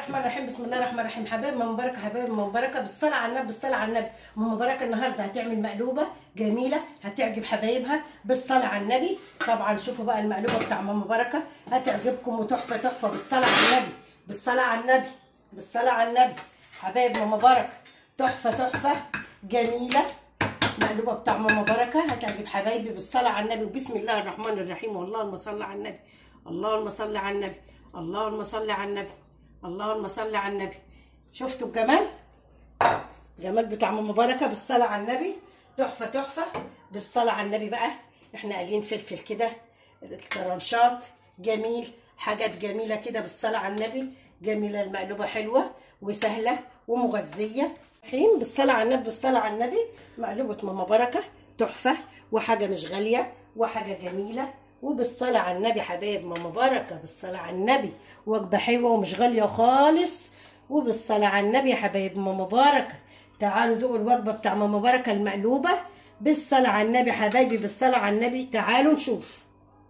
الرحمن الرحيم بسم الله الرحمن الرحيم حبايب من مباركه حبايب من مباركه بالصلاه على النبي بالصلاه على النبي من مباركه النهارده هتعمل مقلوبه جميله هتعجب حبايبها بالصلاه على النبي طبعا شوفوا بقى المقلوبه بتاع ماما بركه هتعجبكم وتحفه تحفه بالصلاه على النبي بالصلاه على النبي بالصلاه على النبي حبايب ماما بركه تحفه تحفه جميله مقلوبه بتاع ماما بركه هتعجب حبايبي بالصلاه على النبي وبسم الله الرحمن الرحيم واللهم صل على النبي اللهم صل على النبي اللهم صل على النبي اللهم صل على النبي شفتوا الجمال جمال بتاع ماما بركه بالصلاه على النبي تحفه تحفه بالصلاه على النبي بقى احنا قالين فلفل كده طرنشات جميل حاجات جميله كده بالصلاه على النبي جميله المقلوبه حلوه وسهله ومغذيه حين بالصلاه على النبي بالصلاه على النبي مقلوبه ماما بركه تحفه وحاجه مش غاليه وحاجه جميله وبالصلاة على النبي حبايب ماما بركة بالصلاة على النبي وجبة حلوة ومش غالية خالص وبالصلاة على النبي يا حبايب ماما بركة تعالوا دوقوا الوجبة بتاع ماما بركة المقلوبة بالصلاة على النبي حبايبي بالصلاة على النبي تعالوا نشوف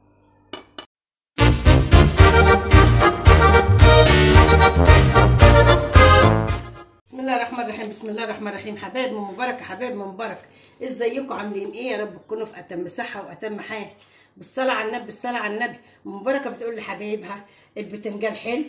بسم الله الرحمن الرحيم بسم الله الرحمن الرحيم حبايب من مبارك حبايب من مبارك ازيكم عاملين ايه يا رب تكونوا في اتم صحه واتم حال بالصلاه على النبي بالصلاه على النبي مباركه بتقول لحبايبها البتنجان حلو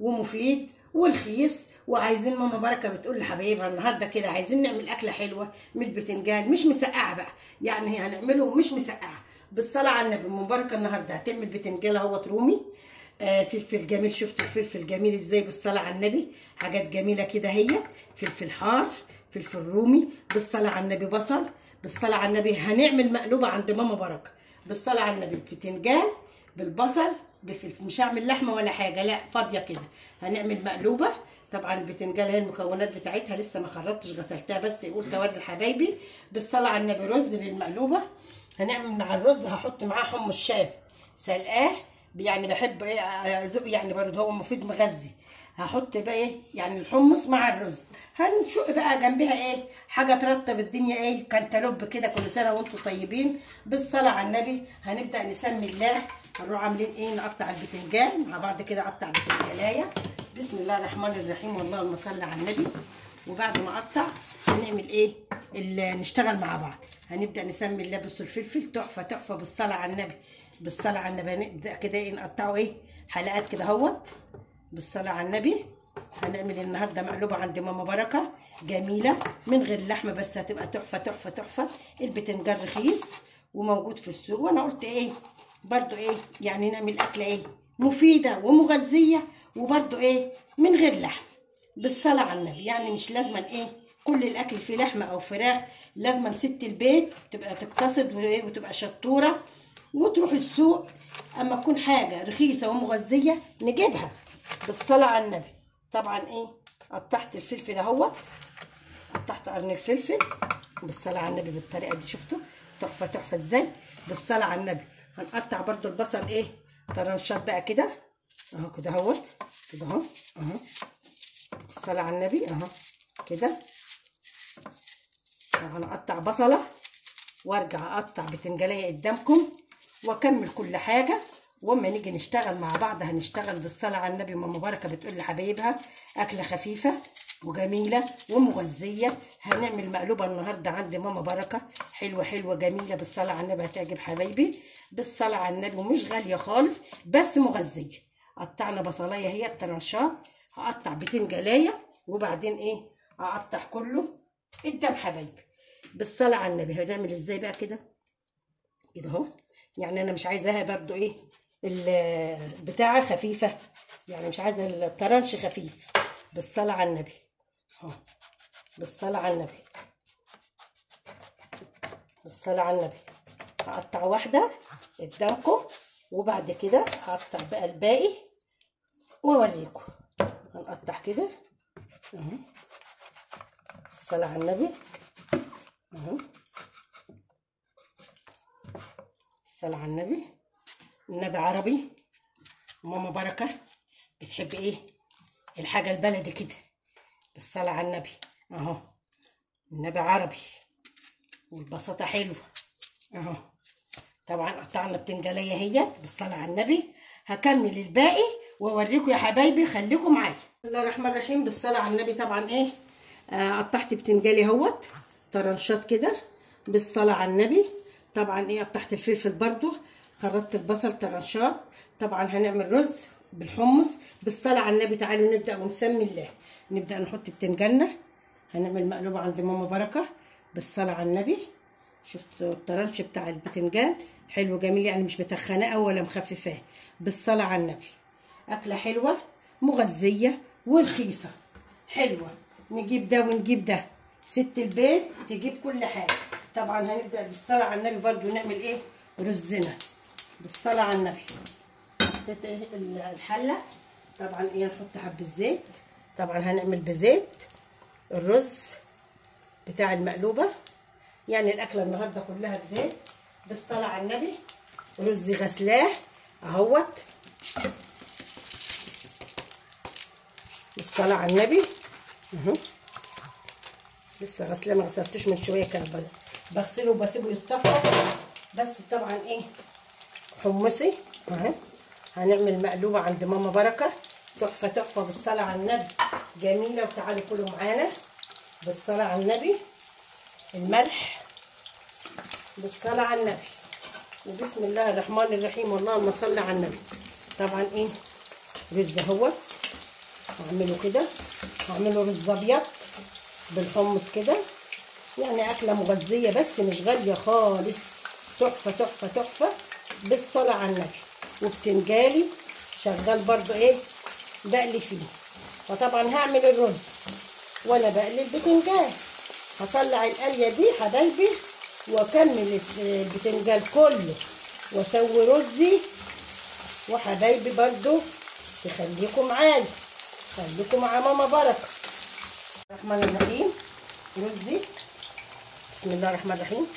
ومفيد ورخيص وعايزين ماما بركه بتقول لحبايبها النهارده كده عايزين نعمل اكله حلوه من البتنجان مش مسقعه بقى يعني هنعمله مش مسقعه بالصلاه على النبي مباركه النهارده هتعمل بتنجان اهوت رومي آه فلفل جميل شفتوا الفلفل جميل ازاي بالصلاه على النبي حاجات جميله كده هي فلفل حار فلفل رومي بالصلاه على النبي بصل بالصلاه على النبي هنعمل مقلوبه عند ماما بركه بالصلاه على النبي بتنجان بالبصل بفلفل مش هعمل لحمه ولا حاجه لا فاضيه كده هنعمل مقلوبه طبعا البتنجان هي المكونات بتاعتها لسه ما خرجتش غسلتها بس قلت اوري لحبايبي بالصلاه على النبي رز للمقلوبه هنعمل مع الرز هحط معاه حمص شاف سلقاه يعني بحب ايه ازق يعني برضه هو مفيد مغذي هحط بقى ايه يعني الحمص مع الرز هنشق بقى جنبها ايه حاجه ترطب الدنيا ايه كانتالوب كده كل سنه وانتم طيبين بالصلاه على النبي هنبدا نسمي الله هنروح عاملين ايه نقطع البتنجان مع بعض كده اقطع بتنجانيه بسم الله الرحمن الرحيم واللهم صل على النبي وبعد ما اقطع هنعمل ايه اللي نشتغل مع بعض هنبدا نسمي الله بصوا الفلفل تحفه تحفه بالصلاه على النبي بالصلاه على النبي هنبدا كده ايه نقطعه ايه حلقات كده اهوت بالصلاه على النبي هنعمل النهارده مقلوبه عند ماما بركه جميله من غير لحمه بس هتبقى تحفه تحفه تحفه البتنجان رخيص وموجود في السوق وانا قلت ايه برضو ايه يعني نعمل اكله ايه مفيده ومغذيه وبرضو ايه من غير لحم بالصلاه على النبي يعني مش لازما ايه كل الاكل فيه لحمه او فراخ لازما ست البيت تبقى تقتصد وتبقى شطوره وتروح السوق اما تكون حاجه رخيصه ومغذيه نجيبها بالصلاه على النبي طبعا ايه قطعت الفلفل اهوت قطعت قرن الفلفل بالصلاه على النبي بالطريقه دي شفتوا تحفه تحفه ازاي بالصلاه على النبي هنقطع برضو البصل ايه طرنشات بقى كده اهو كده اهوت كده اهو اهو بالصلاه على النبي اهو كده هنقطع بصله وارجع اقطع بتنجانيه قدامكم واكمل كل حاجه واما نيجي نشتغل مع بعض هنشتغل بالصلاه على النبي ماما بركه بتقول لحبايبها اكله خفيفه وجميله ومغذيه هنعمل مقلوبه النهارده عند ماما بركه حلوه حلوه جميله بالصلاه على النبي هتعجب حبايبي بالصلاه على النبي ومش غاليه خالص بس مغذيه قطعنا بصلايه هي الطرنشات هقطع بتنجانيه وبعدين ايه اقطع كله قدام حبايبي بالصلاه على النبي هنعمل ازاي بقى كده كده اهو يعني انا مش عايزاها برضو ايه البتاعه خفيفه يعني مش عايزه الطرنش خفيف بالصلاه على النبي اهو بالصلاه على النبي بالصلاه على النبي هقطع واحده قدامكم وبعد كده هقطع بقى الباقي واوريكم هنقطع كده اهو بالصلاه على النبي اهو الصلاة على النبي النبي عربي ماما بركة بتحب ايه الحاجة البلدي كده بالصلاة على النبي اهو النبي عربي والبساطة حلوة اهو طبعا قطعنا بتنجانية هي بالصلاة على النبي هكمل الباقي واوريكم يا حبايبي خليكم معايا بسم الله الرحمن الرحيم بالصلاه على النبي طبعا ايه آه قطعت بتنجالي اهوت طرنشات كده بالصلاه على النبي طبعا ايه قطعت الفلفل برضو خرطت البصل طرنشات طبعا هنعمل رز بالحمص بالصلاه على النبي تعالوا نبدا ونسمي الله نبدا نحط بتنجاننا هنعمل مقلوبه عند ماما بركه بالصلاه على النبي شفتوا الطرنش بتاع البتنجان حلو جميل يعني مش متخناه ولا مخففاه بالصلاه على النبي اكله حلوه مغذيه ورخيصه حلوه نجيب ده ونجيب ده ست البيت تجيب كل حاجه طبعا هنبدا بالصلاه على النبي برضو نعمل ايه رزنا بالصلاه على النبي حطيت إيه الحله طبعا ايه نحط حبه زيت طبعا هنعمل بزيت الرز بتاع المقلوبه يعني الاكله النهارده كلها بزيت بالصلاه على النبي رز غسلاه اهوت بالصلاه على النبي اهو لسه غسلاه ما غسلتوش من شويه كان بغسله وبسيبه يتصفى بس طبعا ايه حمصي اهي هنعمل مقلوبه عند ماما بركه تحفه تحفه بالصلاه على النبي جميله وتعالوا كلوا معانا بالصلاه على النبي الملح بالصلاه على النبي وبسم الله الرحمن الرحيم اللهم صل على النبي طبعا ايه رز اهوت هعمله كده هعمله رز ابيض بالحمص كده يعني اكله مغذيه بس مش غاليه خالص تحفه تحفه تحفه بالصلاه على النبي وبتنجالي شغال برضو ايه بقلي فيه فطبعا هعمل الرز وانا بقلي البتنجان هطلع القليه دي حبايبي واكمل البتنجان كله واسوي رزي وحبايبي برضو تخليكم معايا خليكم مع ماما بركه الرحمن الرحيم رزي بسم الله الرحمن الرحيم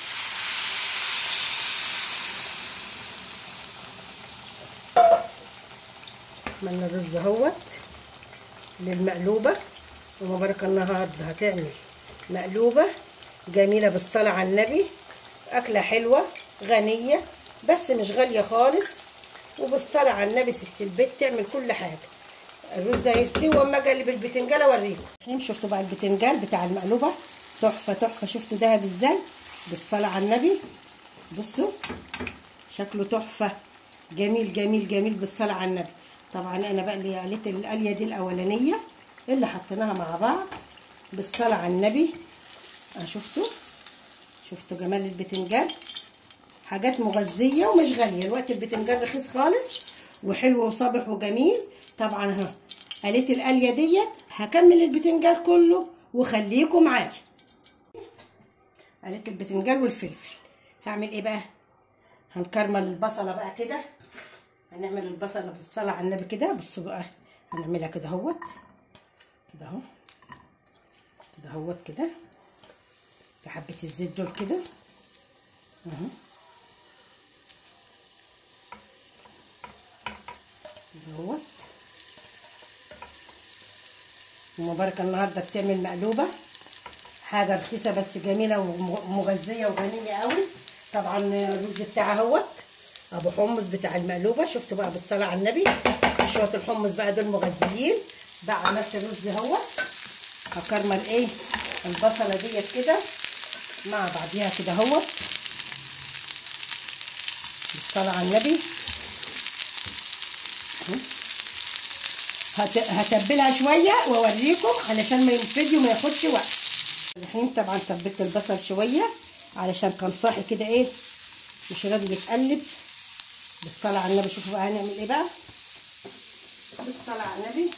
عملنا الرز اهوت للمقلوبه ومباركه النهارده هتعمل مقلوبه جميله بالصلاه على النبي اكله حلوه غنيه بس مش غاليه خالص وبالصلاه على النبي ست البيت تعمل كل حاجه الرز هيستوي واما اقلب البتنجان اوريكم الحين شفتوا بقى البتنجان بتاع المقلوبه تحفه تحفه شفتوا دهب ازاي بالصلاه على النبي بصوا شكله تحفه جميل جميل جميل بالصلاه على النبي طبعا انا بقلي قليت القليه دي الاولانيه اللي حطيناها مع بعض بالصلاه على النبي اه شفتوا شفتوا جمال البتنجان حاجات مغذيه ومش غاليه الوقت البتنجان رخيص خالص وحلو وصابح وجميل طبعا ها قليت القليه ديت هكمل البتنجان كله وخليكم معايا قليت البتنجان والفلفل هعمل ايه بقى هنكرمل البصله بقى كده هنعمل البصله بالصلاه على النبي كده بصوا بقى هنعملها كده اهوت كده اهو كده اهوت كده في حبه الزيت دول كده اهو كده اهوت ومباركه النهارده بتعمل مقلوبه حاجه رخيصه بس جميله ومغذيه وغنيه قوي طبعا الرز بتاعها اهوت ابو حمص بتاع المقلوبه شفتوا بقى بالصلاه على النبي شويه الحمص بقى دول مغذيين بقى عملت الرز اهوت هكرمل ايه البصله ديت كده مع بعضيها كده اهوت بالصلاه على النبي هت... هتبلها شويه واوريكم علشان ما الفيديو ما ياخدش وقت الحين طبعا تبلت البصل شويه علشان كان صاحي كده ايه مش راضي يتقلب بالصلاه على النبي شوفوا بقى هنعمل ايه بقى بالصلاه على النبي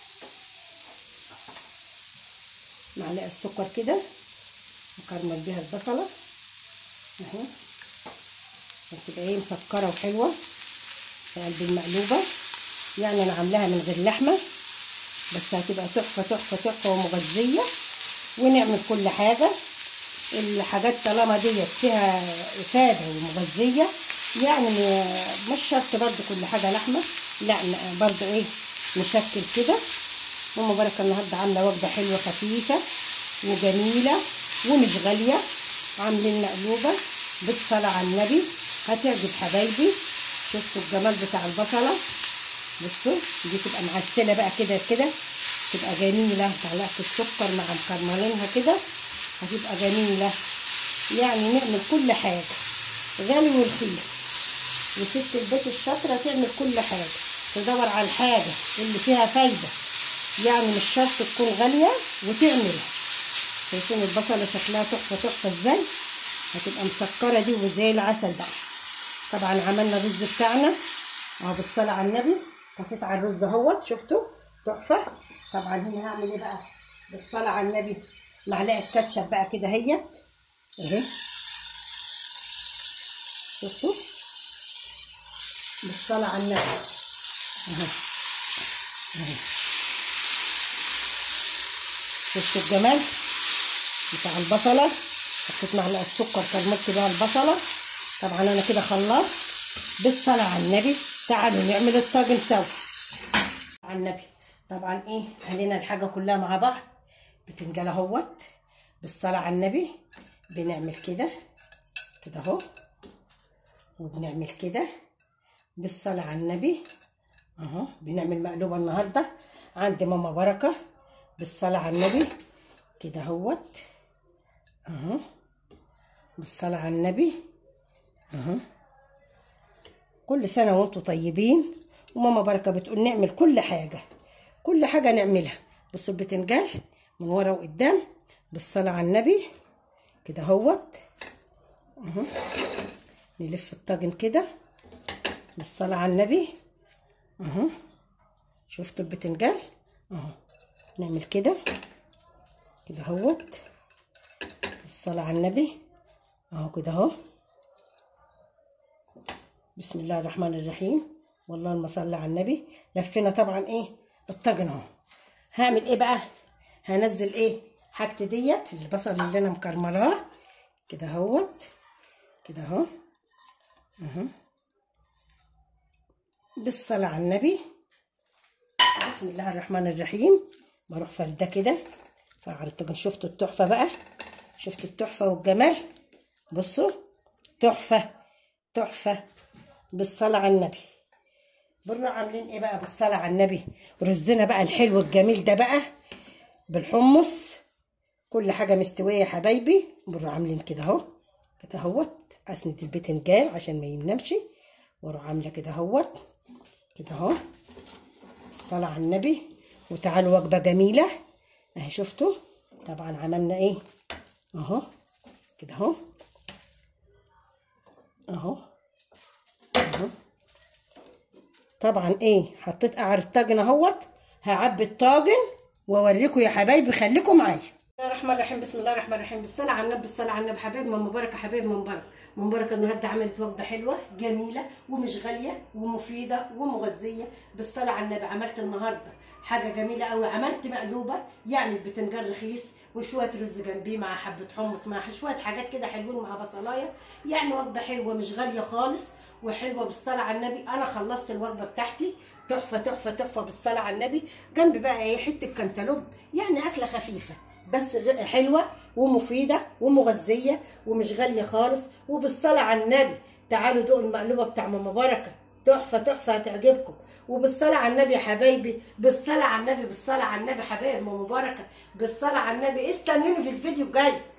معلقه السكر كده نكرمل بيها البصله اهي عشان تبقى ايه مسكره وحلوه في قلب المقلوبه يعني انا عاملاها من غير لحمه بس هتبقى تحفه تحفه تحفه ومغذيه ونعمل كل حاجه الحاجات طالما ديت فيها افاده ومغذيه يعني مش شرط برضو كل حاجه لحمه لا برضو ايه نشكل كده ماما بركه النهارده عامله وجبه حلوه خفيفه وجميله ومش غاليه عاملين مقلوبه بالصلاه على النبي هتعجب حبايبي شفتوا الجمال بتاع البصله بصوا دي تبقى معسله بقى كده كده تبقى جميله معلقه السكر مع مكرملينها كده هتبقى جميله يعني نعمل كل حاجه غالي ورخيص وست البيت الشاطره تعمل كل حاجه تدور على الحاجه اللي فيها فايده يعني مش شرط تكون غاليه وتعملها شايفين البصله شكلها تحفه تحفه ازاي هتبقى مسكره دي وزي العسل بقى طبعا عملنا الرز بتاعنا اهو بالصلاه على النبي كفيت على الرز اهوت شفتوا تحفه طبعا هنا هعمل ايه بقى بالصلاه على النبي معلقه كاتشب بقى كده هي اهي شفتوا بالصلاه على النبي اهي اهي شفتوا الجمال بتاع البصله حطيت معلقه سكر كرملت بقى البصله طبعا انا كده خلصت بالصلاه على النبي تعالوا نعمل الطاجن سوا على النبي طبعا ايه علينا الحاجه كلها مع بعض بتنجان اهوت بالصلاه على النبي بنعمل كده كده اهو وبنعمل كده بالصلاه على النبي اهو بنعمل مقلوبه النهارده عند ماما بركه بالصلاه على النبي كده اهوت اهو بالصلاه على النبي اهو كل سنه وانتم طيبين وماما بركه بتقول نعمل كل حاجه كل حاجه نعملها بصوا البتنجان من ورا وقدام بالصلاه على النبي كده اهوت اهو نلف الطاجن كده بالصلاه على النبي اهو شفتوا البتنجان اهو نعمل كده كده اهوت الصلاة على النبي اهو كده اهو بسم الله الرحمن الرحيم والله المصل على النبي لفينا طبعا ايه الطاجن اهو هعمل ايه بقى هنزل ايه حاجتي ديت البصل اللي انا مكرملاه كده اهوت كده اهو اهو بالصلاة على النبي بسم الله الرحمن الرحيم بروح فرده كده فعلى الطاجن شفتوا التحفة بقى شفتوا التحفة والجمال بصوا تحفة تحفة بالصلاة على النبي بره عاملين ايه بقى بالصلاة على النبي رزنا بقى الحلو الجميل ده بقى بالحمص كل حاجة مستوية يا حبايبي بره عاملين كده اهو كده اهوت اسند البتنجان عشان ما ينامش واروح عاملة كده اهوت كده اهو الصلاة على النبي وتعالوا وجبة جميلة اهي شفتوا طبعا عملنا ايه اهو كده اهو اهو اهو طبعا ايه حطيت قعر الطاجن اهوت هعبي الطاجن واوريكم يا حبايبي خليكم معايا بسم الله الرحمن الرحيم بسم الله الرحمن الرحيم بالصلاة على النبي بالصلاة على النبي حبايب ماما بركة حبايب ماما بركة ماما بركة النهارده عملت وجبة حلوة جميلة ومش غالية ومفيدة ومغذية بالصلاة على النبي عملت النهارده حاجة جميلة قوي عملت مقلوبة يعني البتنجان رخيص وشوية رز جنبيه مع حبة حمص مع شوية حاجات كده حلوين مع بصلاية يعني وجبة حلوة مش غالية خالص وحلوة بالصلاة على النبي أنا خلصت الوجبة بتاعتي تحفة تحفة تحفة بالصلاة على النبي جنب بقى ايه حتة كنتالوب يعني أكلة خفيفة بس غ- حلوة ومفيدة ومغذية ومش غالية خالص وبالصلاة على النبي تعالوا دوقوا المقلوبة بتاع ماما بركة تحفة تحفة هتعجبكم وبالصلاة على النبي يا حبايبي بالصلاة على النبي بالصلاة على النبي حبايب ماما بركة بالصلاة على النبي استنوني في الفيديو الجاي